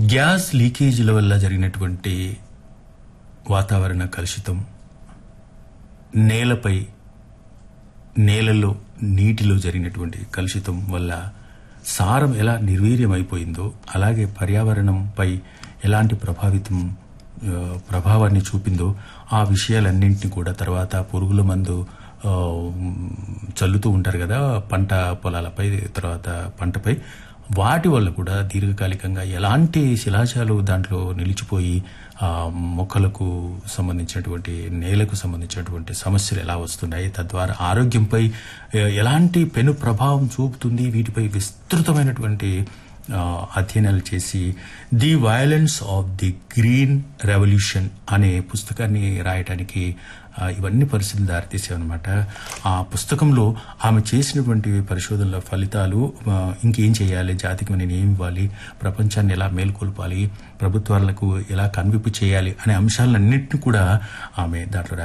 gas లీకేజీల వల్ల జరిగినటువంటి వాతావరణ కలుషితం నేలపై నేలలో నీటిలో జరిగినటువంటి కలుషితం వల్ల సారం ఎలా నిర్వీర్యమైపోయిందో అలాగే పర్యావరణంపై ఎలాంటి ప్రభావితం ఆ, ప్రభావాన్ని చూపిందో ఆ విషయాలన్నింటినీ కూడా తర్వాత పురుగుల మందు ఆ, చల్లుతూ ఉంటారు కదా పంట పొలాలపై తర్వాత పంటపై వాటి వల్ల కూడా దీర్ఘకాలికంగా ఎలాంటి శిలాజాలు దాంట్లో నిలిచిపోయి ఆ మొక్కలకు సంబంధించినటువంటి నేలకు సంబంధించినటువంటి సమస్యలు ఎలా వస్తున్నాయి తద్వారా ఆరోగ్యంపై ఎ- ఎలాంటి పెను ప్రభావం చూపుతుంది వీటిపై విస్తృతమైనటువంటి ఆ, అధ్యయనాలు చేసి the violence of the green revolution అనే పుస్తకాన్ని రాయటానికి ఆ, ఇవన్నీ పరిస్థితులు దారితీసాయన్నమాట ఆ పుస్తకంలో ఆమె చేసినటువంటి పరిశోధనల ఫలితాలు ఆ, ఇంకేం చేయాలి జాతికి నేను ఏమి ఇవ్వాలి ప్రపంచాన్ని ఎలా మేల్కొల్పాలి ప్రభుత్వాలకు ఎలా కనువిప్పు చేయాలి అనే అంశాలన్నింటినీ కూడా ఆమె దాంట్లో